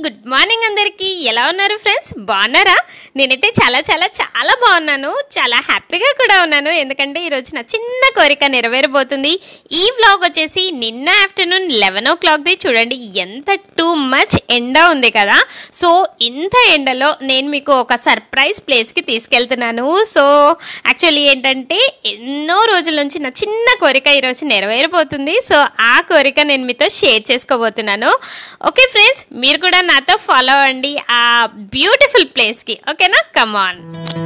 good morning అందరికీ ఎలా ఉన్నారు ఫ్రెండ్స్ బాగున్నారా నేనైతే చాలా చాలా చాలా బాగున్నాను చాలా హ్యాపీగా కూడా ఉన్నాను ఎందుకంటే ఈరోజు నా చిన్న కోరిక నెరవేరబోతుంది ఈ వ్లాగ్ వచ్చేసి నిన్న ఆఫ్టర్నూన్ లెవెన్ ఓ క్లాక్ది చూడండి ఎంత టూ మచ్ ఎండ ఉంది కదా సో ఇంత ఎండలో నేను మీకు ఒక సర్ప్రైజ్ ప్లేస్కి తీసుకెళ్తున్నాను సో యాక్చువల్లీ ఏంటంటే ఎన్నో రోజుల నుంచి నా చిన్న కోరిక ఈరోజు నెరవేరబోతుంది సో ఆ కోరిక నేను మీతో షేర్ చేసుకోబోతున్నాను ఓకే ఫ్రెండ్స్ మీరు కూడా నాతో ఫాలో అవ్వండి ఆ బ్యూటిఫుల్ ప్లేస్కి ఓకేనా కమాన్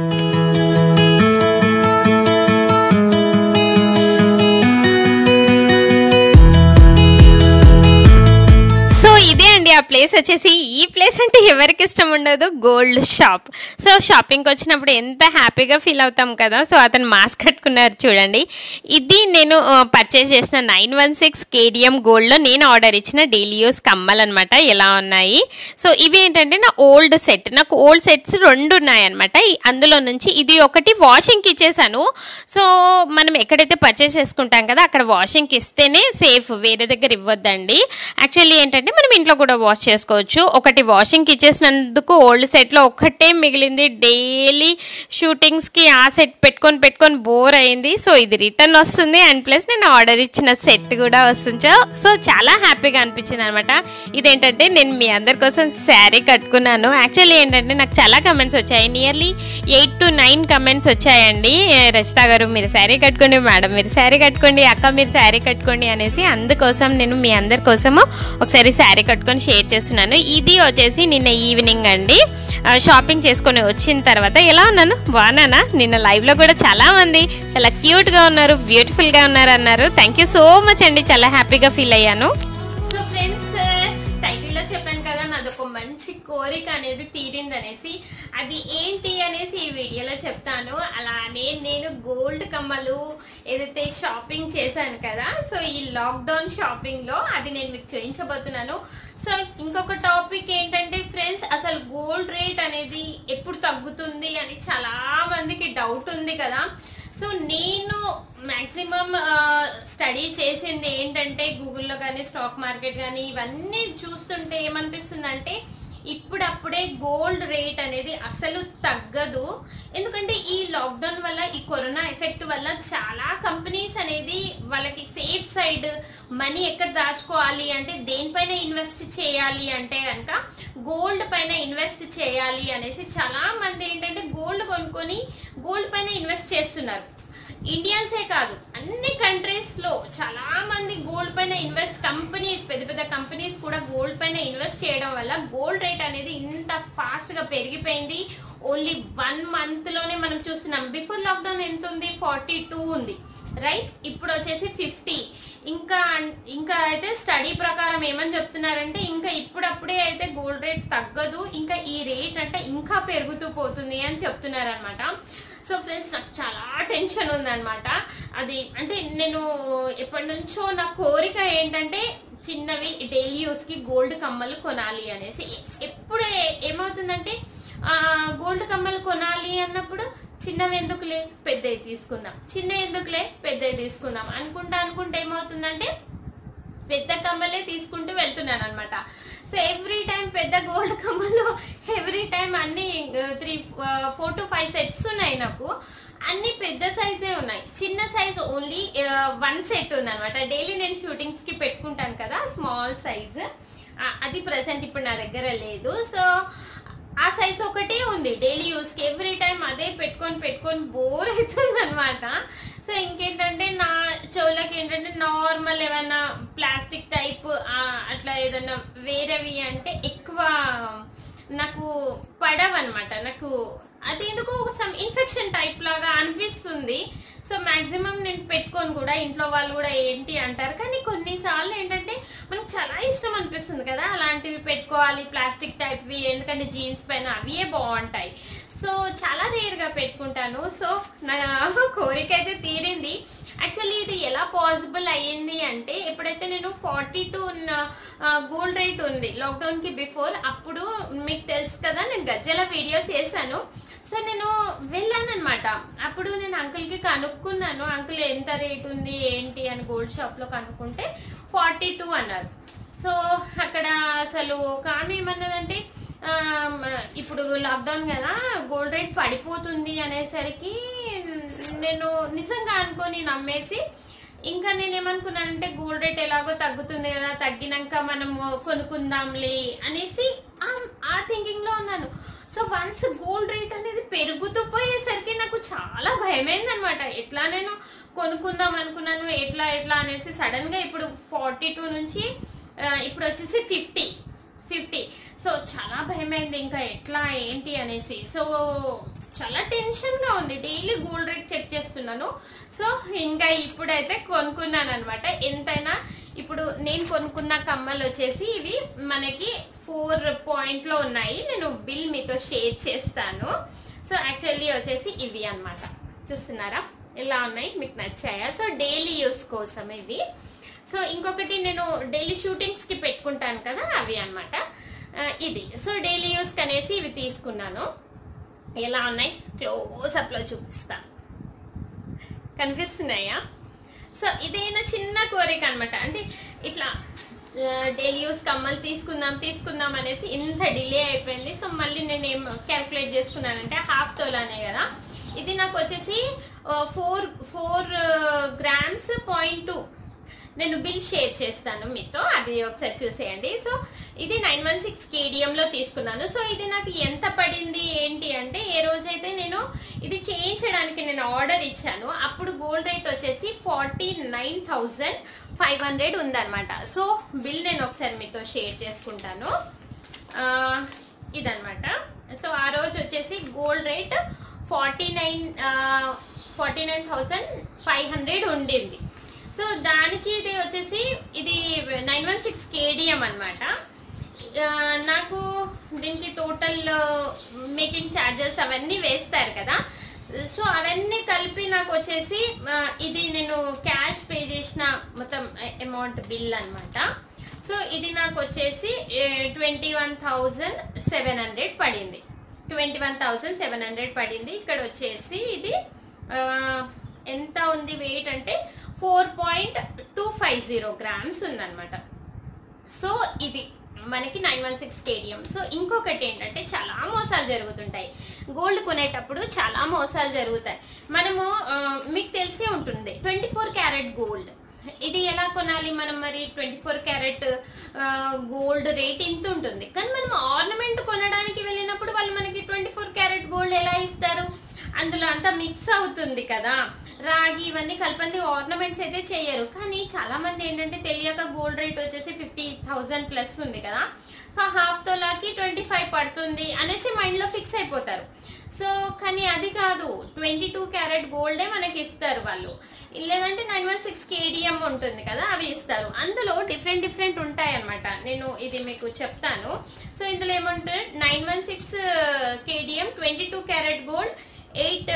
సో ఇదే అండి ఆ ప్లేస్ వచ్చేసి ఈ ప్లేస్ అంటే ఎవరికి ఇష్టం ఉండదు గోల్డ్ షాప్ సో షాపింగ్కి వచ్చినప్పుడు ఎంత హ్యాపీగా ఫీల్ అవుతాం కదా సో అతను మాస్క్ కట్టుకున్నారు చూడండి ఇది నేను పర్చేస్ చేసిన నైన్ వన్ సిక్స్ కేడిఎం గోల్డ్లో నేను ఆర్డర్ ఇచ్చిన డైలీ యూస్ కమ్మలు అనమాట ఎలా ఉన్నాయి సో ఇవి ఏంటంటే నా ఓల్డ్ సెట్ నాకు ఓల్డ్ సెట్స్ రెండు ఉన్నాయన్నమాట ఈ- అందులో నుంచి ఇది ఒకటి వాషింగ్కి ఇచ్చేసాను సో మనం ఎక్కడైతే పర్చేస్ చేసుకుంటాం కదా అక్కడ వాషింగ్కి ఇస్తేనే సేఫ్ వేరే దగ్గర ఇవ్వద్దండి యాక్చువల్లీ ఏంటంటే మనం ఇంట్లో కూడా వాష్ చేసుకోవచ్చు ఒకటి వాషింగ్కి ఇచ్చేసినందుకు ఓల్డ్ సెట్లో ఒక్కటే మిగిలింది డైలీ షూటింగ్స్కి ఆ సెట్ పెట్టుకొని పెట్టుకొని బోర్ అయింది సో ఇది రిటర్న్ వస్తుంది అండ్ ప్లస్ నేను ఆర్డర్ ఇచ్చిన సెట్ కూడా వస్తుంది సో చాలా హ్యాపీగా అనిపించింది అనమాట ఇదేంటంటే నేను మీ అందరి కోసం శారీ కట్టుకున్నాను యాక్చువల్లీ ఏంటంటే నాకు చాలా కమెంట్స్ వచ్చాయి nearly eight to nine comments వచ్చాయండి ఏ, రచిత గారు మీరు శారీ కట్టుకోండి మేడం మీరు శారీ కట్టుకోండి అక్క మీరు శారీ కట్టుకోండి అనేసి అందుకోసం నేను మీ అందరి కోసము ఒకసారి శారీ కట్టుకొని షేర్ చేస్తున్నాను ఇది వచ్చేసి నిన్న ఈవినింగ్ అండి ఆ, షాపింగ్ చేసుకొని వచ్చిన తర్వాత ఎలా ఉన్నాను బాగున్నానా నిన్న లైవ్లో కూడా చాలా మంది చాలా క్యూట్గా ఉన్నారు బ్యూటిఫుల్గా ఉన్నారు అన్నారు థ్యాంక్ యూ సో మచ్ అండి చాలా హ్యాపీగా ఫీల్ అయ్యాను సో ఫ్రెండ్స్ టైటిల్లో చెప్పాను కదా నాది ఒక మంచి కోరిక అనేది తీరింది అనేసి అది ఏంటి అనేసి ఈ వీడియోలో చెప్తాను అలానే నేను గోల్డ్ కమ్మలు ఏదైతే షాపింగ్ చేశాను కదా సో ఈ లాక్డౌన్ షాపింగ్ లో అది నేను మీకు చూపించబోతున్నాను సో ఇంకొక టాపిక్ ఏంటంటే ఫ్రెండ్స్ అసలు గోల్డ్ రేట్ అనేది ఎప్పుడు తగ్గుతుంది అని చాలా మందికి డౌట్ ఉంది కదా సో నేను మాక్సిమం స్టడీ చేసింది ఏంటంటే గూగుల్లో కానీ స్టాక్ మార్కెట్ కానీ ఇవన్నీ చూస్తుంటే ఏమనిపిస్తుంది అంటే ఇప్పుడప్పుడే గోల్డ్ రేట్ అనేది అసలు తగ్గదు ఎందుకంటే ఈ లాక్డౌన్ వల్ల ఈ కరోనా ఎఫెక్ట్ వల్ల చాలా కంపెనీస్ అనేది వాళ్ళకి సేఫ్ సైడ్ మనీ ఎక్కడ దాచుకోవాలి అంటే దేనిపైన ఇన్వెస్ట్ చేయాలి అంటే కనుక గోల్డ్ పైన ఇన్వెస్ట్ చేయాలి అనేసి చాలా మంది ఏంటంటే గోల్డ్ కొనుక్కొని గోల్డ్ పైన ఇన్వెస్ట్ చేస్తున్నారు ఇండియన్సే కాదు అన్ని కంట్రీస్ లో చాలా మంది గోల్డ్ పైన ఇన్వెస్ట్ కంపెనీస్ పెద్ద పెద్ద కంపెనీస్ కూడా గోల్డ్ పైన ఇన్వెస్ట్ చేయడం వల్ల గోల్డ్ రేట్ అనేది ఇంత ఫాస్ట్ గా పెరిగిపోయింది ఓన్లీ వన్ మంత్ లోనే మనం చూస్తున్నాం బిఫోర్ లాక్డౌన్ ఎంత ఉంది ఫార్టీ టూ ఉంది రైట్ ఇప్పుడు వచ్చేసి ఫిఫ్టీ ఇంకా ఇంకా అయితే స్టడీ ప్రకారం ఏమని చెప్తున్నారంటే ఇంకా ఇప్పుడప్పుడే అయితే గోల్డ్ రేట్ తగ్గదు ఇంకా ఈ రేట్ అంటే ఇంకా పెరుగుతూ పోతుంది అని చెప్తున్నారు అనమాట సో ఫ్రెండ్స్ నాకు చాలా టెన్షన్ ఉందన్నమాట అది అంటే నేను ఎప్పటి నుంచో నా కోరిక ఏంటంటే చిన్నవి డైలీ యూస్ కి గోల్డ్ కమ్మలు కొనాలి అనేసి ఎప్పుడు ఏ- ఏమవుతుందంటే ఆ గోల్డ్ కమ్మలు కొనాలి అన్నప్పుడు చిన్నవి ఎందుకులే పెద్దవి తీసుకుందాం చిన్న ఎందుకులే పెద్దవి తీసుకుందాం అనుకుంటా అనుకుంటే ఏమవుతుందంటే పెద్ద కమ్మలే తీసుకుంటూ వెళ్తున్నాను అనమాట సో ఎవ్రీ టైం పెద్ద గోల్డ్ కమ్మలు ఎవ్రీ టైం అన్ని three four to five sets ఉన్నాయి నాకు అన్ని పెద్ద సైజే ఉన్నాయి చిన్న సైజ్ ఓన్లీ వన్ సెట్ ఉంది అనమాట డైలీ నేను షూటింగ్స్ కి పెట్టుకుంటాను కదా స్మాల్ సైజ్ అది ప్రెసెంట్ ఇప్పుడు నా దగ్గర లేదు సో ఆ సైజ్ ఒకటే ఉంది డైలీ యూస్ కి ఎవ్రీ టైం అదే పెట్టుకొని పెట్టుకొని బోర్ అవుతుంది అనమాట సో ఇంకేంటంటే నా చెవులకి ఏంటంటే నార్మల్ ఏమైనా ప్లాస్టిక్ టైప్ అట్లా ఏదైనా వేరేవి అంటే ఎక్కువ నాకు పడవన్నమాట నాకు అది ఎందుకు సమ్ ఇన్ఫెక్షన్ టైప్ లాగా అనిపిస్తుంది సో మాక్సిమం నేను పెట్టుకొని కూడా ఇంట్లో వాళ్ళు కూడా ఏంటి అంటారు కానీ కొన్నిసార్లు ఏంటంటే మనకు చాలా ఇష్టం అనిపిస్తుంది కదా అలాంటివి పెట్టుకోవాలి ప్లాస్టిక్ టైప్వి ఎందుకంటే జీన్స్ పైన అవే బాగుంటాయి సో చాలా రేర్గా పెట్టుకుంటాను సో నా కోరిక అయితే తీరింది యాక్చువల్లీ ఇది ఎలా పాసిబుల్ అయ్యింది అంటే ఎప్పుడైతే నేను ఫార్టీ టూ గోల్డ్ రేట్ ఉంది లాక్డౌన్ కి బిఫోర్ అప్పుడు మీకు తెలుసు కదా నేను గజ్జల వీడియో చేశాను సో నేను వెళ్ళాను అనమాట అప్పుడు నేను అంకుల్ కి కనుక్కున్నాను అంకుల్ ఎంత రేట్ ఉంది ఏంటి అని గోల్డ్ షాప్ లో కనుక్కుంటే ఫార్టీ టూ అన్నారు సో అక్కడ అసలు ఒక ఆమె ఏమన్నదంటే ఆమ్, ఇప్పుడు లాక్డౌన్ కదా గోల్డ్ రేట్ పడిపోతుంది అనేసరికి నేను నిజంగా అనుకొని నమ్మేసి ఇంకా నేను ఏమనుకున్నానంటే గోల్డ్ రేట్ ఎలాగో తగ్గుతుంది కదా తగ్గినాక మనము కొనుక్కుందాంలే అనేసి ఆ- ఆ థింకింగ్ లో ఉన్నాను సో వన్స్ గోల్డ్ రేట్ అనేది పెరుగుతూ పోయేసరికి నాకు చాలా భయమైంది అనమాట ఎట్లా నేను కొనుక్కుందాం అనుకున్నాను ఎట్లా ఎట్లా అనేసి సడన్ గా ఇప్పుడు ఫార్టీ టూ నుంచి ఆ, ఇప్పుడు వచ్చేసి ఫిఫ్టీ ఫిఫ్టీ సో చాలా భయమైంది ఇంకా ఎట్లా ఏంటి అనేసి సో చాలా టెన్షన్ గా ఉంది డైలీ గోల్డ్ రేట్ చెక్ చేస్తున్నాను సో ఇంకా ఇప్పుడైతే కొనుక్కున్నాను అనమాట ఎంతైనా ఇప్పుడు నేను కొనుక్కున్న కమ్మలు వచ్చేసి ఇవి మనకి ఫోర్ పాయింట్ లో ఉన్నాయి నేను బిల్ మీతో షేర్ చేస్తాను సో యాక్చువల్లీ వచ్చేసి ఇవి అన్నమాట చూస్తున్నారా ఇలా ఉన్నాయి మీకు నచ్చాయా సో డైలీ యూస్ కోసం ఇవి సో ఇంకొకటి నేను డైలీ షూటింగ్స్ కి పెట్టుకుంటాను కదా అవి అన్నమాట ఆ, ఇది సో డైలీ యూస్ అనేసి ఇవి తీసుకున్నాను ఎలా ఉన్నాయి క్లోజ్ అప్ లో చూపిస్తాను కనిపిస్తున్నాయా సో ఇదైనా చిన్న కోరిక అనమాట అంటే ఇట్లా డైలీ యూస్ కమ్మలు తీసుకుందాం తీసుకుందాం అనేసి ఇంత డిలే అయిపోయింది సో మళ్ళీ నేను ఏం క్యాల్కులేట్ చేసుకున్నానంటే హాఫ్ తోలానే కదా ఇది నాకు వచ్చేసి four four grams point two నేను బిల్ షేర్ చేస్తాను మీతో అది ఒకసారి చూసేయండి సో ఇది నైన్ వన్ సిక్స్ కేడిఎం లో తీసుకున్నాను సో ఇది నాకు ఎంత పడింది ఏంటి అంటే ఏ రోజైతే నేను ఇది చేయించడానికి నేను ఆర్డర్ ఇచ్చాను అప్పుడు గోల్డ్ రేట్ వచ్చేసి forty nine thousand five hundred ఉందన్నమాట సో బిల్ నేను ఒకసారి మీతో షేర్ చేసుకుంటాను ఆ, ఇదన్నమాట సో ఆ రోజు వచ్చేసి gold rate forty nine forty nine thousand five hundred ఉండింది సో దానికి ఇది వచ్చేసి ఇది నైన్ వన్ సిక్స్ కేడిఎం అనమాట నాకు దీనికి టోటల్ మేకింగ్ ఛార్జెస్ అవన్నీ వేస్తారు కదా సో అవన్నీ కలిపి నాకు వచ్చేసి ఆ, ఇది నేను క్యాష్ పే చేసిన మొత్తం అమౌంట్ బిల్ అన్నమాట సో ఇది నాకు వచ్చేసి twenty one thousand seven hundred పడింది twenty one thousand seven hundred పడింది ఇక్కడ వచ్చేసి ఇది ఆ, ఎంత ఉంది వెయిట్ అంటే four point two five zero grams ఉందన్నమాట సో ఇది మనకి nine one six KDM so ఇంకొకటి ఏంటంటే చాలా మోసాలు జరుగుతుంటాయి గోల్డ్ కొనేటప్పుడు చాలా మోసాలు జరుగుతాయి మనము ఆ, మీకు తెలిసే ఉంటుంది ట్వంటీ ఫోర్ క్యారెట్ గోల్డ్ ఇది ఎలా కొనాలి మనం మరి twenty four carat gold rate ఇంత ఉంటుంది కానీ మనం ఆర్నమెంట్ కొనడానికి వెళ్ళినప్పుడు వాళ్ళు మనకి ట్వంటీ ఫోర్ క్యారెట్ గోల్డ్ ఎలా ఇస్తారు అందులో అంతా మిక్స్ అవుతుంది కదా రాగి ఇవన్నీ కలిపంది ఆర్నమెంట్స్ అయితే చేయరు కానీ చాలా మంది ఏంటంటే తెలియక గోల్డ్ రేట్ వచ్చేసి ఫిఫ్టీ థౌసండ్ ప్లస్ ఉంది కదా సో హాఫ్ తోలాకి ట్వంటీ ఫైవ్ పడుతుంది అనేసి మైండ్ లో ఫిక్స్ అయిపోతారు సో కానీ అది కాదు ట్వంటీ టూ క్యారెట్ గోల్డే మనకి ఇస్తారు వాళ్ళు లేదంటే నైన్ వన్ సిక్స్ కేడిఎం ఉంటుంది కదా అవి ఇస్తారు అందులో డిఫరెంట్ డిఫరెంట్ ఉంటాయి అనమాట నేను ఇది మీకు చెప్తాను సో ఇందులో ఏమంటారు nine one six KDM twenty two carat gold eight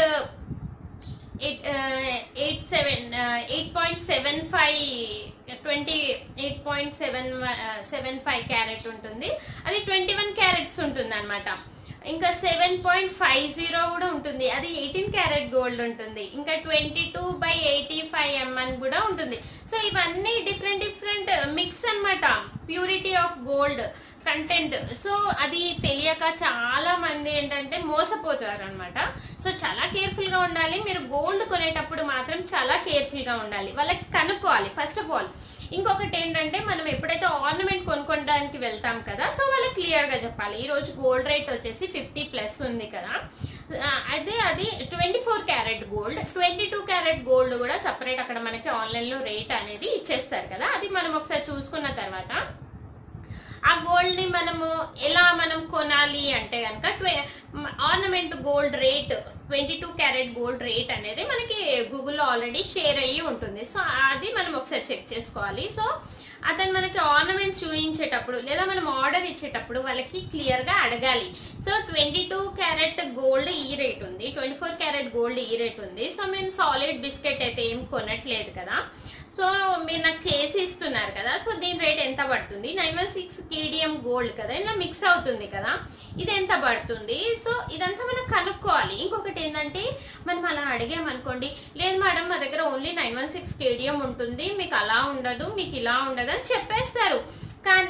eight seven eight point seven five twenty eight point seven seven five carat ఉంటుంది అది ట్వంటీ వన్ క్యారెట్స్ ఉంటుంది అనమాట ఇంకా సెవెన్ పాయింట్ ఫైవ్ జీరో కూడా ఉంటుంది అది ఎయిటీన్ క్యారెట్ గోల్డ్ ఉంటుంది ఇంకా twenty two by eighty five MN కూడా ఉంటుంది సో ఇవన్నీ డిఫరెంట్ డిఫరెంట్ మిక్స్ అన్నమాట purity of gold content so అది తెలియక చాలా మంది ఏంటంటే మోసపోతారు అనమాట సో చాలా కేర్ఫుల్ గా ఉండాలి మీరు గోల్డ్ కొనేటప్పుడు మాత్రం చాలా కేర్ఫుల్ గా ఉండాలి వాళ్ళకి కనుక్కోవాలి ఫస్ట్ ఆఫ్ ఆల్ ఇంకొకటి ఏంటంటే మనం ఎప్పుడైతే ఆర్నమెంట్ కొనుక్కోవడానికి వెళ్తాం కదా సో వాళ్ళకి క్లియర్ గా చెప్పాలి ఈ రోజు గోల్డ్ రేట్ వచ్చేసి ఫిఫ్టీ ప్లస్ ఉంది కదా ఆ, అదే అది twenty four carat gold twenty two carat gold కూడా సపరేట్ అక్కడ మనకి ఆన్లైన్ లో రేట్ అనేది ఇచ్చేస్తారు కదా అది మనం ఒకసారి చూసుకున్న తర్వాత ఆ గోల్డ్ ని మనము ఎలా మనం కొనాలి అంటే కనుక ornament gold rate twenty two carat gold rate అనేది మనకి గూగుల్లో ఆల్రెడీ షేర్ అయ్యి ఉంటుంది సో అది మనం ఒకసారి చెక్ చేసుకోవాలి సో అతను మనకి ఆర్నమెంట్స్ చూపించేటప్పుడు లేదా మనం ఆర్డర్ ఇచ్చేటప్పుడు వాళ్ళకి క్లియర్ గా అడగాలి so twenty two carat gold ఈ రేట్ ఉంది ట్వంటీ ఫోర్ క్యారెట్ గోల్డ్ ఈ రేట్ ఉంది సో మేము సాలిడ్ బిస్కెట్ అయితే ఏం కొనట్లేదు కదా సో మీరు నాకు చేసి ఇస్తున్నారు కదా సో దీని రేట్ ఎంత పడుతుంది nine one six KDM gold కదా ఇలా మిక్స్ అవుతుంది కదా ఇది ఎంత పడుతుంది సో ఇదంతా మనం కనుక్కోవాలి ఇంకొకటి ఏంటంటే మనం అలా అడిగామనుకోండి లేదు మేడం మా దగ్గర only nine one six KDM ఉంటుంది మీకు అలా ఉండదు మీకు ఇలా ఉండదు అని చెప్పేస్తారు కానీ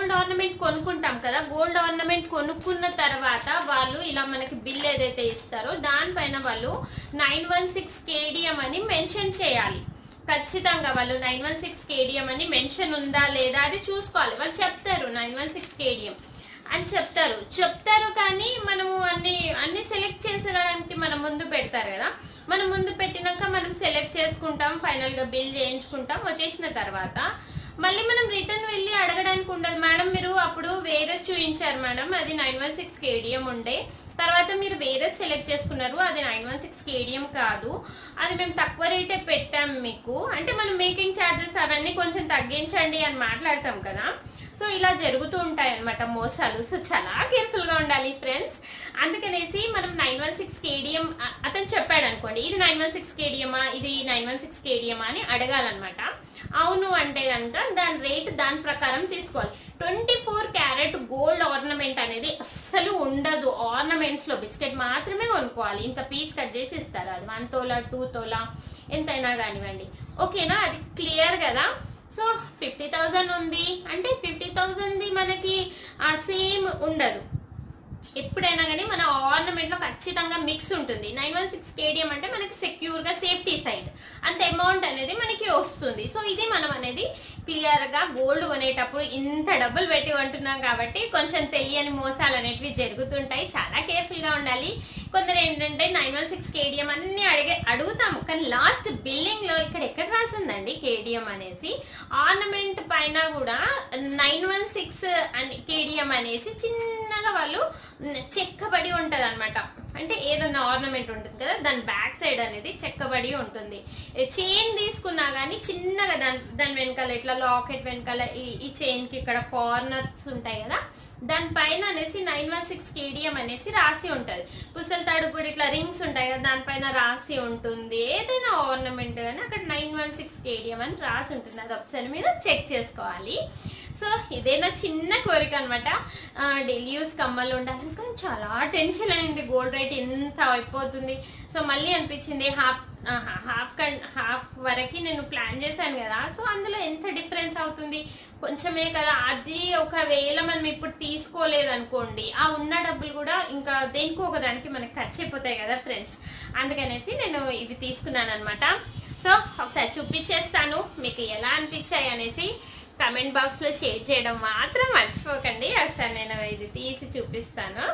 గోల్డ్ ఆర్నమెంట్ కొనుక్కుంటాం కదా గోల్డ్ ఆర్నమెంట్ కొనుక్కున్న తర్వాత వాళ్ళు ఇలా మనకి బిల్ ఏదైతే ఇస్తారో దానిపైన వాళ్ళు నైన్ వన్ సిక్స్ కేడిఎం అని మెన్షన్ చేయాలి ఖచ్చితంగా వాళ్ళు నైన్ వన్ సిక్స్ కేడిఎం అని మెన్షన్ ఉందా లేదా అది చూసుకోవాలి వాళ్ళు చెప్తారు నైన్ వన్ సిక్స్ కేడిఎం అని చెప్తారు చెప్తారు కానీ మనము అన్ని అన్ని సెలెక్ట్ చేసేయడానికి మనం ముందు పెడతారు కదా మనం ముందు పెట్టినాక మనం సెలెక్ట్ చేసుకుంటాం ఫైనల్ గా బిల్ చేయించుకుంటాం వచ్చేసిన తర్వాత మళ్ళీ మనం రిటర్న్ వెళ్ళి అడగడానికి ఉండదు మేడం మీరు అప్పుడు వేరే చూపించారు మేడం అది నైన్ వన్ సిక్స్ కేడిఎం ఉండే తర్వాత మీరు వేరే సెలెక్ట్ చేసుకున్నారు అది నైన్ వన్ సిక్స్ కేడిఎం కాదు అది మేము తక్కువ రేటే పెట్టాం మీకు అంటే మనం మేకింగ్ ఛార్జెస్ అవన్నీ కొంచెం తగ్గించండి అని మాట్లాడతాం కదా సో ఇలా జరుగుతూ ఉంటాయి అనమాట మోసాలు సో చాలా కేర్ఫుల్ గా ఉండాలి ఫ్రెండ్స్ అందుకనేసి మనం నైన్ వన్ సిక్స్ కేడిఎం అతను చెప్పాడు అనుకోండి ఇది నైన్ వన్ సిక్స్ కేడిఎమా ఇది నైన్ వన్ సిక్స్ కేడిఎమా అని అడగాలన్నమాట అవును అంటే కనుక దాని రేట్ దాని ప్రకారం తీసుకోవాలి twenty four carat gold ornament అనేది అస్సలు ఉండదు ఆర్నమెంట్స్ లో బిస్కెట్ మాత్రమే కొనుక్కోవాలి ఇంత పీస్ కట్ చేసి ఇస్తారు అది వన్ తోలా టూ తోలా ఎంతైనా కానివ్వండి ఓకేనా అది క్లియర్ కదా సో ఫిఫ్టీ థౌజండ్ ఉంది అంటే ఫిఫ్టీ థౌజండ్ది మనకి సేమ్ ఉండదు ఎప్పుడైనా కానీ మన ఆర్నమెంట్ లో ఖచ్చితంగా మిక్స్ ఉంటుంది నైన్ వన్ సిక్స్ కేడిఎం అంటే మనకి సెక్యూర్ గా సేఫ్టీ సైడ్ అంత అమౌంట్ అనేది మనకి వస్తుంది సో ఇది మనం అనేది క్లియర్ గా గోల్డ్ కొనేటప్పుడు ఇంత డబ్బులు పెట్టి కొంటున్నాం కాబట్టి కొంచెం తెలియని మోసాలు అనేటివి జరుగుతుంటాయి చాలా కేర్ఫుల్ గా ఉండాలి కొందరు ఏంటంటే నైన్ వన్ సిక్స్ కేడిఎం అన్ని అడిగే అడుగుతాము కానీ లాస్ట్ బిల్డింగ్ లో ఇక్కడ ఎక్కడ రాసిందండి కేడిఎం అనేసి ఆర్నమెంట్ పైన కూడా నైన్ వన్ సిక్స్ అని కేడిఎం అనేసి చిన్నగా వాళ్ళు చెక్కబడి ఉంటది అనమాట అంటే ఏదన్నా ఆర్నమెంట్ ఉంటుంది కదా దాని బ్యాక్ సైడ్ అనేది చెక్కబడి ఉంటుంది చైన్ తీసుకున్నా గానీ చిన్నగా దాని దాని వెనకాల ఇట్లా లాకెట్ వెనకాల ఈ ఈ చైన్ కి ఇక్కడ కార్నర్స్ ఉంటాయి కదా దానిపైన అనేసి నైన్ వన్ సిక్స్ కేడిఎం అనేసి రాసి ఉంటది పుసల తాడు కూడా ఇట్లా రింగ్స్ ఉంటాయి కదా దానిపైన రాసి ఉంటుంది ఏదైనా ఆర్నమెంట్ కానీ అక్కడ నైన్ వన్ సిక్స్ కేడిఎం అని రాసి ఉంటుంది అది ఒకసారి మీరు చెక్ చేసుకోవాలి సో ఇదే నా చిన్న కోరిక అనమాట డైలీ యూస్ కమ్మలు ఉండాలి కానీ చాలా టెన్షన్ అయింది గోల్డ్ రేట్ ఎంత అయిపోతుంది సో మళ్ళీ అనిపించింది హాఫ్ హాఫ్ కన్ హాఫ్ వరకు నేను ప్లాన్ చేశాను కదా సో అందులో ఎంత డిఫరెన్స్ అవుతుంది కొంచెమే కదా అది ఒకవేళ మనం ఇప్పుడు తీసుకోలేదు అనుకోండి ఆ ఉన్న డబ్బులు కూడా ఇంకా దేనికో ఒక దానికి మనకి ఖర్చు అయిపోతాయి కదా ఫ్రెండ్స్ అందుకనేసి నేను ఇవి తీసుకున్నాను అనమాట సో ఒకసారి చూపించేస్తాను మీకు ఎలా అనిపించాయి అనేసి కమెంట్ బాక్స్ లో షేర్ చేయడం మాత్రం మర్చిపోకండి ఒకసారి నేను ఇది తీసి చూపిస్తాను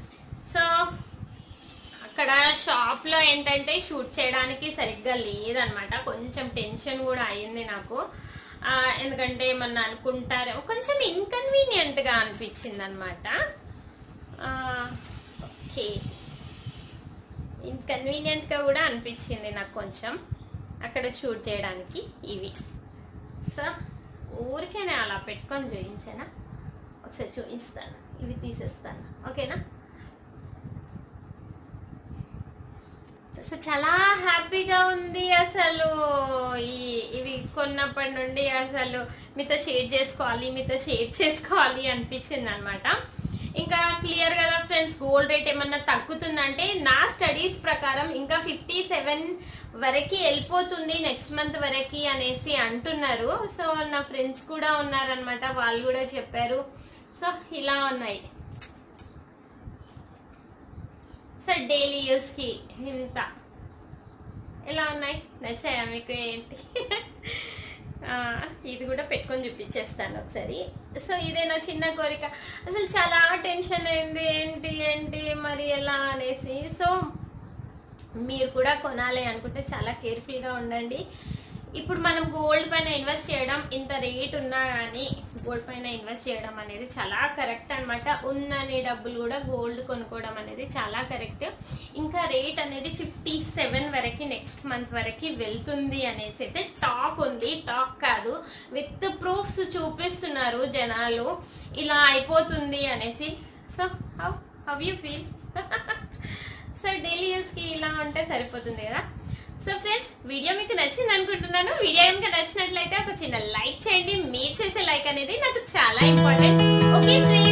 సో అక్కడ షాప్ లో ఏంటంటే షూట్ చేయడానికి సరిగ్గా లేదనమాట కొంచెం టెన్షన్ కూడా అయింది నాకు ఆ, ఎందుకంటే ఏమన్నా అనుకుంటారు కొంచెం ఇన్కన్వీనియంట్ గా అనిపించింది అనమాట ఓకే ఇన్కన్వీనియంట్ గా కూడా అనిపించింది నాకు కొంచెం అక్కడ షూట్ చేయడానికి ఇవి సో ఊరికే నేను అలా పెట్టుకొని చూపించానా ఒకసారి చూపిస్తాను ఇవి తీసేస్తాను ఓకేనా సో చాలా హ్యాపీగా ఉంది అసలు ఈ ఇవి కొన్నప్పటి నుండి అసలు మీతో షేర్ చేసుకోవాలి మీతో షేర్ చేసుకోవాలి అనిపించింది అనమాట ఇంకా క్లియర్ కదా ఫ్రెండ్స్ గోల్డ్ రేట్ ఏమన్నా తగ్గుతుందంటే నా స్టడీస్ ప్రకారం ఇంకా ఫిఫ్టీ సెవెన్ వరకు వెళ్ళిపోతుంది నెక్స్ట్ మంత్ వరకు అనేసి అంటున్నారు సో నా ఫ్రెండ్స్ కూడా ఉన్నారనమాట వాళ్ళు కూడా చెప్పారు సో ఇలా ఉన్నాయి సో డైలీ యూస్ కి ఇంత ఎలా ఉన్నాయి నచ్చాయా మీకు ఏంటి ఆ, ఇది కూడా పెట్టుకొని చూపించేస్తాను ఒకసారి సో ఇదే నా చిన్న కోరిక అసలు చాలా టెన్షన్ అయింది ఏంటి ఏంటి మరి ఎలా అనేసి సో మీరు కూడా కొనాలి అనుకుంటే చాలా కేర్ఫుల్గా ఉండండి ఇప్పుడు మనం గోల్డ్ పైన ఇన్వెస్ట్ చేయడం ఇంత రేట్ ఉన్నా కానీ గోల్డ్ పైన ఇన్వెస్ట్ చేయడం అనేది చాలా కరెక్ట్ అన్నమాట ఉన్నని డబ్బులు కూడా గోల్డ్ కొనుక్కోవడం అనేది చాలా కరెక్ట్ ఇంకా రేట్ అనేది ఫిఫ్టీ సెవెన్ వరకు నెక్స్ట్ మంత్ వరకు వెళ్తుంది అనేసి అయితే టాక్ ఉంది టాక్ కాదు విత్ ప్రూఫ్స్ చూపిస్తున్నారు జనాలు ఇలా అయిపోతుంది అనేసి so how how you feel so daily యూస్కి ఇలా ఉంటే సరిపోతుంది కదా సో ఫ్రెండ్స్ వీడియో మీకు నచ్చింది అనుకుంటున్నాను వీడియో కనుక నచ్చినట్లయితే ఒక చిన్న లైక్ చేయండి మీరు చేసే లైక్ అనేది నాకు చాలా ఇంపార్టెంట్ ఓకే ఫ్రెండ్స్